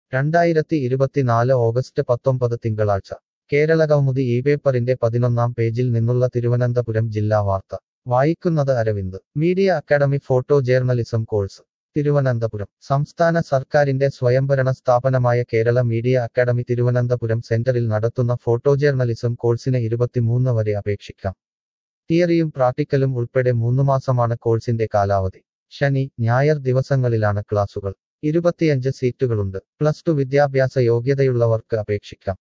രണ്ടായിരത്തി ഇരുപത്തിനാല് ഓഗസ്റ്റ് പത്തൊമ്പത് തിങ്കളാഴ്ച കേരളകൗമുദി ഈ പേപ്പറിന്റെ പതിനൊന്നാം പേജിൽ നിന്നുള്ള തിരുവനന്തപുരം ജില്ലാ വാർത്ത വായിക്കുന്നത് Aravind media academy photo journalism course Thiruvananthapuram സംസ്ഥാന സർക്കാരിന്റെ സ്വയംഭരണ സ്ഥാപനമായ കേരള മീഡിയ അക്കാഡമി തിരുവനന്തപുരം സെന്ററിൽ നടത്തുന്ന ഫോട്ടോ ജേർണലിസം കോഴ്സിന് ഇരുപത്തിമൂന്ന് വരെ അപേക്ഷിക്കാം തിയറിയും പ്രാക്ടിക്കലും ഉൾപ്പെടെ മൂന്നു മാസമാണ് കോഴ്സിന്റെ കാലാവധി ശനി ഞായർ ദിവസങ്ങളിലാണ് ക്ലാസുകൾ ഇരുപത്തിയഞ്ച് സീറ്റുകളുണ്ട് പ്ലസ് ടു വിദ്യാഭ്യാസ യോഗ്യതയുള്ളവർക്ക് അപേക്ഷിക്കാം